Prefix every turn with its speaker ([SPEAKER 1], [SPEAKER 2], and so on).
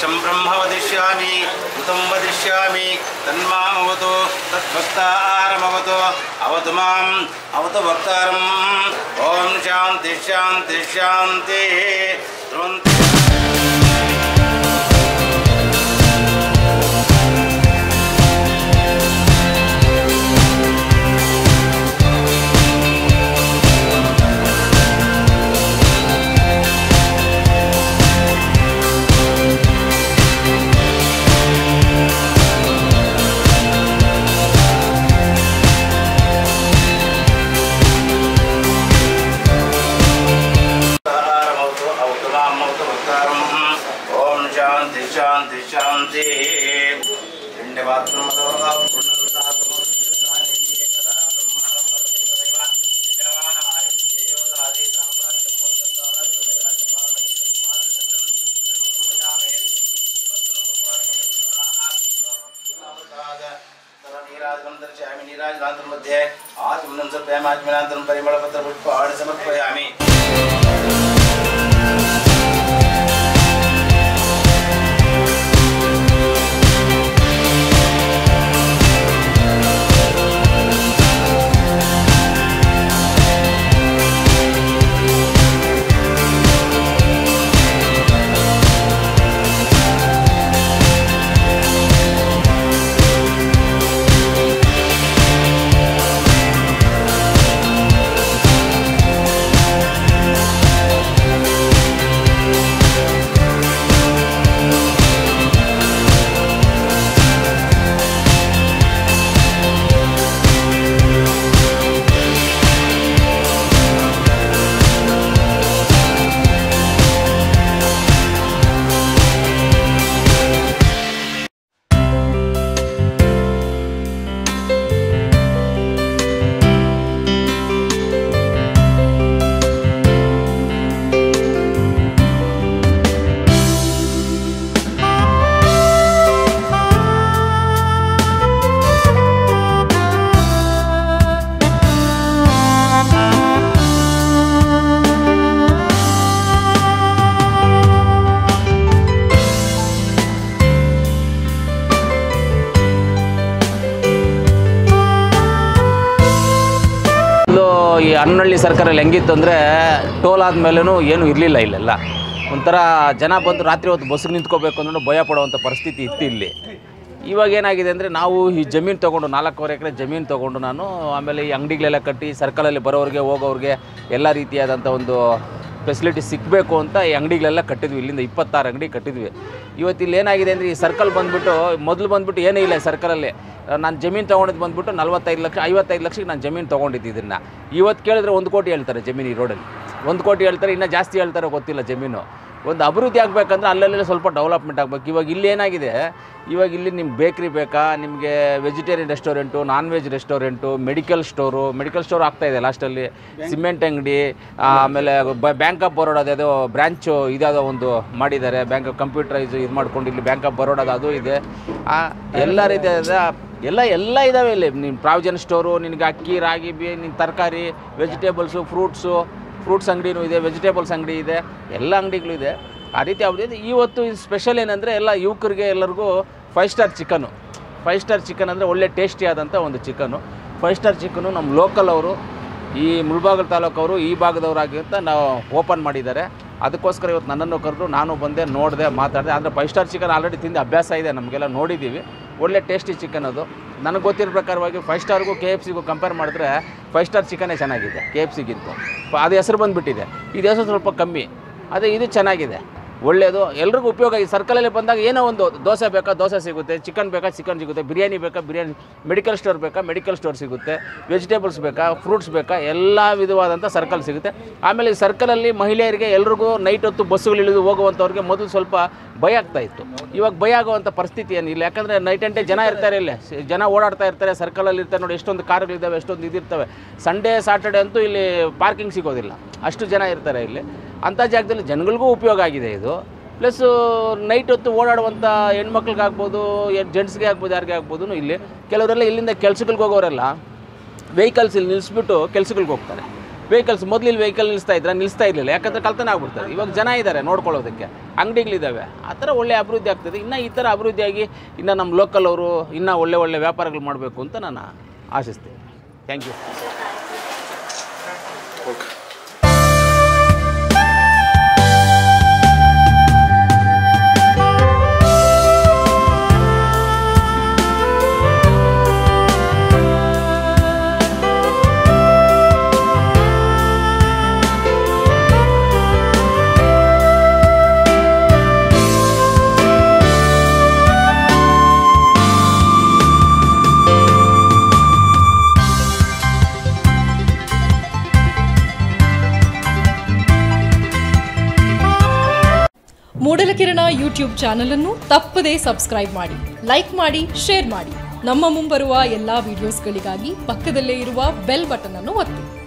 [SPEAKER 1] यं ब्रह्म वदिष्यामि ऋतं वदिष्यामि तन्मामवतु तद्भक्तारमवतु अवतु माम् अवतु भक्तारम् ॐ शान्ति शान्ति शान्तिः ध्रुवन्तु भक्तारमवतु अवतु माम् अवतु भक्तारम् ॐ शान्ति शान्ति शान्तिः दर्शयामि नीराजनान्तरं मध्ये आत्मनं सर्पयामि आत्मनान्तरं परिमलपत्रपुष्प आडि समर्पयामि
[SPEAKER 2] ಇದು ಈ ಹನ್ನಳ್ಳಿ ಸರ್ಕಾರಲ್ಲಿ ಹೆಂಗಿತ್ತು ಅಂದರೆ ಟೋಲ್ ಆದಮೇಲೂ ಏನೂ ಇರಲಿಲ್ಲ ಇಲ್ಲೆಲ್ಲ ಒಂಥರ ಜನ ಬಂದು ರಾತ್ರಿ ಹೊತ್ತು ಬಸ್ಸಿಗೆ ನಿಂತ್ಕೋಬೇಕು ಅಂದ್ರೂ ಭಯ ಪಡುವಂಥ ಪರಿಸ್ಥಿತಿ ಇತ್ತು ಇಲ್ಲಿ ಇವಾಗ ಏನಾಗಿದೆ ಅಂದರೆ ನಾವು ಈ ಜಮೀನು ತೊಗೊಂಡು ನಾಲ್ಕೂವರೆ ಎಕರೆ ಜಮೀನು ತೊಗೊಂಡು ನಾನು ಆಮೇಲೆ ಈ ಅಂಗಡಿಗಳೆಲ್ಲ ಕಟ್ಟಿ ಸರ್ಕಲಲ್ಲಿ ಬರೋರಿಗೆ ಹೋಗೋರಿಗೆ ಎಲ್ಲ ರೀತಿಯಾದಂಥ ಒಂದು ಫೆಸಿಲಿಟಿ ಸಿಕ್ಕಬೇಕು ಅಂತ ಈ ಅಂಗಡಿಗಳೆಲ್ಲ ಕಟ್ಟಿದ್ವಿ ಇಲ್ಲಿಂದ ಇಪ್ಪತ್ತಾರು ಅಂಗಡಿ ಕಟ್ಟಿದ್ವಿ ಇವತ್ತು ಇಲ್ಲಿ ಏನಾಗಿದೆ ಅಂದರೆ ಈ ಸರ್ಕಲ್ ಬಂದುಬಿಟ್ಟು ಮೊದಲು ಬಂದುಬಿಟ್ಟು ಏನೂ ಇಲ್ಲ ಸರ್ಕಲಲ್ಲಿ ನಾನು ಜಮೀನು ತೊಗೊಂಡಿದ್ದು ಬಂದುಬಿಟ್ಟು ನಲ್ವತ್ತೈದು ಲಕ್ಷ ಐವತ್ತೈದು ಲಕ್ಷಕ್ಕೆ ನಾನು ಜಮೀನು ತೊಗೊಂಡಿದ್ದು ಇದನ್ನು ಇವತ್ತು ಕೇಳಿದ್ರೆ ಒಂದು ಕೋಟಿ ಹೇಳ್ತಾರೆ ಜಮೀನು ಈ ರೋಡಲ್ಲಿ ಒಂದು ಕೋಟಿ ಹೇಳ್ತಾರೆ ಇನ್ನೂ ಜಾಸ್ತಿ ಹೇಳ್ತಾರೆ ಗೊತ್ತಿಲ್ಲ ಜಮೀನು ಒಂದು ಅಭಿವೃದ್ಧಿ ಆಗಬೇಕಂದ್ರೆ ಅಲ್ಲಲ್ಲೇ ಸ್ವಲ್ಪ ಡೆವಲಪ್ಮೆಂಟ್ ಆಗಬೇಕು ಇವಾಗ ಇಲ್ಲಿ ಏನಾಗಿದೆ ಇವಾಗ ಇಲ್ಲಿ ನಿಮ್ಗೆ ಬೇಕ್ರಿ ಬೇಕಾ ನಿಮಗೆ vegetarian restaurant non veg restaurant medical store medical store ಆಗ್ತಾ ಇದೆ ಲಾಸ್ಟಲ್ಲಿ ಸಿಮೆಂಟ್ ಅಂಗಡಿ ಆಮೇಲೆ ಬ್ಯಾಂಕ್ ಆಫ್ ಬರೋಡಾ ಅದೇದೋ ಬ್ರ್ಯಾಂಚು ಇದಾದೋ ಒಂದು ಮಾಡಿದ್ದಾರೆ ಬ್ಯಾಂಕ್ ಕಂಪ್ಯೂಟರೈಸ್ ಇದು ಮಾಡ್ಕೊಂಡು ಇಲ್ಲಿ ಬ್ಯಾಂಕ್ ಆಫ್ ಬರೋಡಾದ ಅದು ಇದೆ ಆ, ಎಲ್ಲ ರೀತಿಯಾದ ಎಲ್ಲ ಎಲ್ಲ ಇದ್ದಾವೆ ಇಲ್ಲಿ ನಿಮ್ಮ ಪ್ರಾವಿಜನ್ ಸ್ಟೋರು ನಿನಗೆ ಅಕ್ಕಿ ರಾಗಿ ಬಿ ನಿನ್ನ ತರಕಾರಿ ವೆಜಿಟೇಬಲ್ಸು ಫ್ರೂಟ್ಸು ಫ್ರೂಟ್ಸ್ ಅಂಗಡಿನೂ ಇದೆ ವೆಜಿಟೇಬಲ್ಸ್ ಅಂಗಡಿ ಇದೆ ಎಲ್ಲ ಅಂಗಡಿಗಳು ಇದೆ ಆ ರೀತಿ ಯಾವುದೇ ಇವತ್ತು ಸ್ಪೆಷಲ್ ಏನಂದರೆ ಎಲ್ಲ ಯುವಕರಿಗೆ ಎಲ್ಲರಿಗೂ five star chicken five star chicken ಅಂದರೆ ಒಳ್ಳೆ ಟೇಸ್ಟಿ ಆದಂಥ ಒಂದು ಚಿಕನ್ನು ಫೈವ್ ಸ್ಟಾರ್ ಚಿಕನು ನಮ್ಮ ಲೋಕಲ್ ಅವರು ಈ ಮುಳ್ಬಾಗಲ್ ತಾಲೂಕವರು ಈ ಭಾಗದವರಾಗಿಂತ ನಾವು ಓಪನ್ ಮಾಡಿದ್ದಾರೆ ಅದಕ್ಕೋಸ್ಕರ ಇವತ್ತು ನನ್ನನ್ನು ಕರೆದು ನಾನು ಬಂದೆ ನೋಡಿದೆ ಮಾತಾಡಿದೆ ಅಂದರೆ ಫೈವ್ ಸ್ಟಾರ್ ಚಿಕನ್ ಆಲ್ರೆಡಿ ತಿಂದು ಅಭ್ಯಾಸ ಇದೆ ನಮಗೆಲ್ಲ ನೋಡಿದ್ದೀವಿ ಒಳ್ಳೆ ಟೇಸ್ಟಿ ಚಿಕನ್ ಅದು ನನಗೆ ಗೊತ್ತಿರೋ ಪ್ರಕಾರವಾಗಿ ಫೈವ್ ಸ್ಟಾರ್ಗೂ ಕೆ ಎಫ್ ಸಿಗೂ ಕಂಪೇರ್ ಮಾಡಿದ್ರೆ ಫೈವ್ ಸ್ಟಾರ್ ಚಿಕನ್ನೇ ಚೆನ್ನಾಗಿದೆ ಕೆ ಎಫ್ ಸಿಗಿಂತ ಅದು ಹೆಸರು ಬಂದುಬಿಟ್ಟಿದೆ ಇದು ಹೆಸರು ಸ್ವಲ್ಪ ಕಮ್ಮಿ ಅದೇ ಇದು ಚೆನ್ನಾಗಿದೆ ಒಳ್ಳೆಯದು ಎಲ್ರಿಗೂ ಉಪಯೋಗ ಈ ಸರ್ಕಲಲ್ಲಿ ಬಂದಾಗ ಏನೋ ಒಂದು ದೋಸೆ ಬೇಕಾ ದೋಸೆ ಸಿಗುತ್ತೆ ಚಿಕನ್ ಬೇಕಾ ಚಿಕನ್ ಸಿಗುತ್ತೆ ಬಿರಿಯಾನಿ ಬೇಕಾ ಬಿರಿಯಾನಿ ಮೆಡಿಕಲ್ ಸ್ಟೋರ್ ಬೇಕಾ ಮೆಡಿಕಲ್ ಸ್ಟೋರ್ ಸಿಗುತ್ತೆ ವೆಜಿಟೇಬಲ್ಸ್ ಬೇಕಾ ಫ್ರೂಟ್ಸ್ ಬೇಕಾ ಎಲ್ಲ ವಿಧವಾದಂಥ ಸರ್ಕಲ್ ಸಿಗುತ್ತೆ ಆಮೇಲೆ ಈ ಸರ್ಕಲಲ್ಲಿ ಮಹಿಳೆಯರಿಗೆ ಎಲ್ರಿಗೂ ನೈಟ್ ಹೊತ್ತು ಬಸ್ಸುಗಳು ಇಳಿದು ಹೋಗುವಂಥವ್ರಿಗೆ ಮೊದಲು ಸ್ವಲ್ಪ ಭಯ ಆಗ್ತಾ ಇತ್ತು ಇವಾಗ ಭಯ ಆಗುವಂಥ ಪರಿಸ್ಥಿತಿ ಏನಿಲ್ಲ ಯಾಕಂದರೆ ನೈಟ್ ಅಂಟೆ ಜನ ಇರ್ತಾರೆ ಇಲ್ಲಿ ಸ- ಜನ ಓಡಾಡ್ತಾ ಇರ್ತಾರೆ ಸರ್ಕಲಲ್ಲಿ ಇರ್ತಾರೆ ನೋಡಿ ಎಷ್ಟೊಂದು ಕಾರುಗಳಿದ್ದಾವೆ ಎಷ್ಟೊಂದು ಇದಿರ್ತವೆ ಸಂಡೇ ಸಾಟರ್ಡೆ ಅಂತೂ ಇಲ್ಲಿ ಪಾರ್ಕಿಂಗ್ ಸಿಗೋದಿಲ್ಲ ಅಷ್ಟು ಜನ ಇರ್ತಾರೆ ಇಲ್ಲಿ ಅಂಥ ಜಾಗದಲ್ಲಿ ಜನಗಳಿಗೂ ಉಪಯೋಗ ಆಗಿದೆ ಇದು ಪ್ಲಸ್ಸು ನೈಟ್ ಹೊತ್ತು ಓಡಾಡುವಂಥ ಹೆಣ್ಮಕ್ಳಿಗಾಗ್ಬೋದು ಜೆಂಟ್ಸ್ಗೆ ಆಗ್ಬೋದು ಯಾರಿಗೆ ಆಗ್ಬೋದು ಇಲ್ಲಿ ಕೆಲವರೆಲ್ಲ ಇಲ್ಲಿಂದ ಕೆಲ್ಸಗಳಿಗೆ ಹೋಗೋರೆಲ್ಲ ವೆಹಿಕಲ್ಸ್ ಇಲ್ಲಿ ನಿಲ್ಲಿಸ್ಬಿಟ್ಟು ಕೆಲ್ಸಗಳಿಗೆ ಹೋಗ್ತಾರೆ ವೆಹಿಕಲ್ಸ್ ಮೊದಲು ಇಲ್ಲಿ ವೆಹಿಕಲ್ ನಿಲ್ಲಿಸ್ತಾ ಇದ್ರೆ ನಿಲ್ಲಿಸ್ತಾ ಇರಲಿಲ್ಲ ಯಾಕಂದರೆ ಕಳ್ತನ ಆಗ್ಬಿಡ್ತಾರೆ ಇವಾಗ ಜನ ಇದ್ದಾರೆ ನೋಡ್ಕೊಳ್ಳೋದಕ್ಕೆ ಅಂಗಡಿಗಳಿದ್ದಾವೆ ಆ ಥರ ಒಳ್ಳೆ ಅಭಿವೃದ್ಧಿ ಆಗ್ತದೆ ಇನ್ನು ಈ ಥರ ಅಭಿವೃದ್ಧಿಯಾಗಿ ಇನ್ನು ನಮ್ಮ ಲೋಕಲ್ ಅವರು ಇನ್ನೂ ಒಳ್ಳೆ ಒಳ್ಳೆ ವ್ಯಾಪಾರಗಳು ಮಾಡಬೇಕು ಅಂತ ನಾನು ಆಶಿಸ್ತೀನಿ thank you
[SPEAKER 3] Moodalakirana YouTube channel ಅನ್ನು ತಪ್ಪದೇ ಸಬ್ಸ್ಕ್ರೈಬ್ ಮಾಡಿ ಲೈಕ್ ಮಾಡಿ ಶೇರ್ ಮಾಡಿ ನಮ್ಮ ಮುಂಬರುವ ಎಲ್ಲಾ ವಿಡಿಯೋಸ್ಗಳಿಗಾಗಿ ಪಕ್ಕದಲ್ಲೇ ಇರುವ ಬೆಲ್ ಬಟನ್ ಅನ್ನು ಒತ್ತಿ